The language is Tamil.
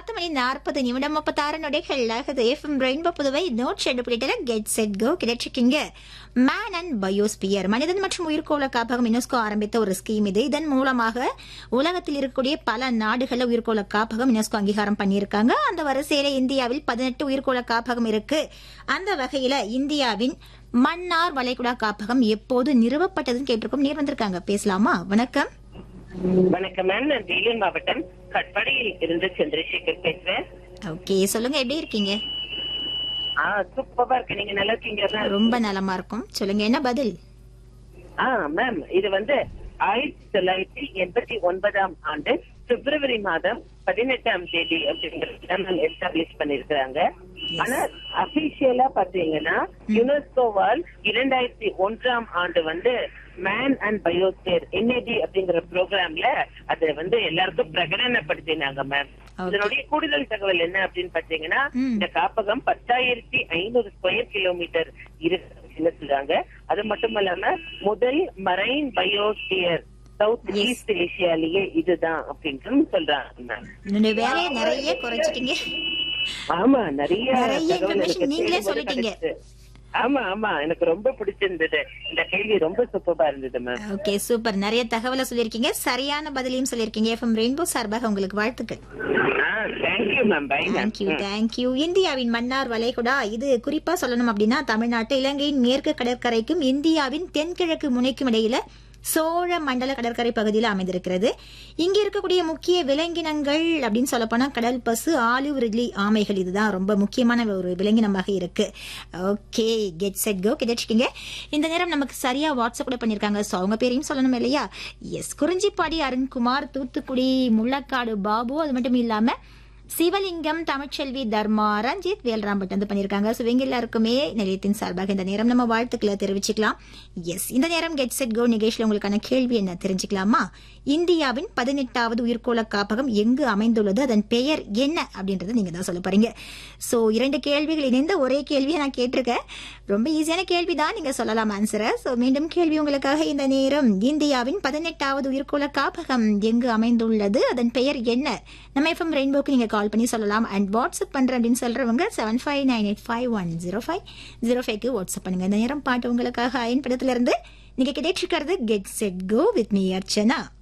பத்து மணி நாற்பது நிமிடம் முப்பத்தாறு நொடிகள் ஆகுது எஃப்எம் ரெயின்போ புதுவை நோட் ஷெட் புள்ளிட்டல கெட் செட் கோ கிடைச்சிருக்கீங்க மேன் அண்ட் பயோஸ்பியர் மனிதன் மற்றும் உயிர்கோள காப்பகம் யுனெஸ்கோ ஆரம்பித்த ஒரு ஸ்கீம் இது இதன் மூலமாக உலகத்தில் இருக்கக்கூடிய பல நாடுகளில் உயிர்கோள காப்பகம் யுனெஸ்கோ அங்கீகாரம் பண்ணியிருக்காங்க அந்த வரிசையில இந்தியாவில் பதினெட்டு உயிர்கோள காப்பகம் இருக்கு அந்த வகையில இந்தியாவின் மன்னார் வளைகுடா காப்பகம் எப்போது நிறுவப்பட்டதுன்னு கேட்டிருக்கோம் நீர் வந்திருக்காங்க பேசலாமா வணக்கம் வணக்கம் மேம் நான் வேலூர் மாவட்டம் கட்பாடியில் இருந்து சந்திரசேகர் பேசுறேன் ஓகே சொல்லுங்க எப்படி இருக்கீங்க ஆ சூப்பரா இருக்கு நீங்க நல்லா இருக்கீங்க ரொம்ப நலமா இருக்கும் சொல்லுங்க என்ன பதில் ஆ மேம் இது வந்து ஆயிரத்தி தொள்ளாயிரத்தி எண்பத்தி ஒன்பதாம் ஆண்டு பிப்ரவரி மாதம் பதினெட்டாம் தேதி அப்படிங்கறது எஸ்டாப்ளிஷ் பண்ணிருக்கிறாங்க ஆனா அபிஷியலா பாத்தீங்கன்னா யுனெஸ்கோவால் இரண்டாயிரத்தி ஒன்றாம் ஆண்டு வந்து மேன் அண்ட் பயோஸ்பியர் என்ஏடி அப்படிங்கிற ப்ரோக்ராம்ல அதை வந்து எல்லாருக்கும் பிரகடனப்படுத்தினாங்க மேம் Okay. இதனுடைய கூடுதல் தகவல் என்ன அப்படின்னு பாத்தீங்கன்னா ம். இந்த காப்பகம் பத்தாயிரத்தி ஐநூறு ஸ்கொயர் கிலோமீட்டர் இருக்குன்னு சொல்றாங்க அது மட்டும் இல்லாம முதல் marine biosphere south Yes. East ஏசியாலேயே இதுதான் அப்படின்ட்டு சொல்றாங்க மேம் என்னுடைய வேலையை நிறைய குறைச்சிட்டீங்க ஆமா நிறைய நிறைய தகவல் information எனக்கு நீங்களே தேடும்போது சொல்லிட்டீங்க. கிடைச்சது. ஆமா ஆமா எனக்கு ரொம்ப பிடிச்சிருந்தது இந்த கேள்வி ரொம்ப சூப்பரா இருந்தது மேம் ஓகே சூப்பர் நிறைய தகவலை சொல்லியிருக்கீங்க சரியான பதிலையும் சொல்லியிருக்கீங்க எஃப்எம் ரெயின்போ சார்பாக உங்களுக்கு வாழ்த்துக்கள் thank you ma'am bye ma'am thank you thank you இந்தியாவின் மன்னார் வளைகுடா இது குறிப்பா சொல்லணும் அப்படின்னா தமிழ்நாட்டு இலங்கையின் மேற்கு கடற்கரைக்கும் இந்தியாவின் தென்கிழக்கு முனைக்கும் இடையில சோழ மண்டல கடற்கரை பகுதியில் அமைந்திருக்கிறது இங்க இருக்கக்கூடிய முக்கிய விலங்கினங்கள் அப்படின்னு சொல்ல போனா கடல் பசு ஆலிவ் ரிட்லி ஆமைகள் இதுதான் ரொம்ப முக்கியமான ஒரு விலங்கினமாக இருக்கு ஓகே கெட் செட் கோ கிடைச்சிக்கிங்க இந்த நேரம் நமக்கு சரியா வாட்ஸ்அப் கூட பண்ணிருக்காங்க ஸோ அவங்க பேரையும் சொல்லணும் இல்லையா எஸ் குறிஞ்சிப்பாடி அருண்குமார் தூத்துக்குடி முள்ளக்காடு பாபு அது மட்டும் இல்லாம சிவலிங்கம் தமிழ்ச்செல்வி தர்மா ரஞ்சித் வேல்ராம்பட் வந்து பண்ணியிருக்காங்க ஸோ இவங்க எல்லாருக்குமே நிலையத்தின் சார்பாக இந்த நேரம் நம்ம வாழ்த்துக்களை தெரிவிச்சுக்கலாம் எஸ் இந்த நேரம் கெட் செட் கோ நிகழ்ச்சியில் உங்களுக்கான கேள்வி என்ன தெரிஞ்சுக்கலாமா இந்தியாவின் பதினெட்டாவது உயிர்கோள காப்பகம் எங்கு அமைந்துள்ளது அதன் பெயர் என்ன அப்படின்றத நீங்க தான் சொல்ல போறீங்க ஸோ இரண்டு கேள்விகள் இணைந்த ஒரே கேள்வியை நான் கேட்டிருக்கேன் ரொம்ப ஈஸியான கேள்வி தான் நீங்க சொல்லலாம் ஆன்சரை ஸோ மீண்டும் கேள்வி உங்களுக்காக இந்த நேரம் இந்தியாவின் பதினெட்டாவது உயிர்கோள காப்பகம் எங்கு அமைந்துள்ளது அதன் பெயர் என்ன நம்ம எஃப்எம் ரெயின்போக்கு நீங்க கால் பண்ணி சொல்லலாம் அண்ட் வாட்ஸ்அப் பண்றேன் அப்படின்னு சொல்றவங்க seven five nine eight five one zero five zero ஃபைவ்க்கு வாட்ஸ்அப் பண்ணுங்க இந்த நேரம் பாட்டு உங்களுக்காக அயன் படத்துல இருந்து நீங்க கிடைச்சிருக்கிறது get set go with me Archana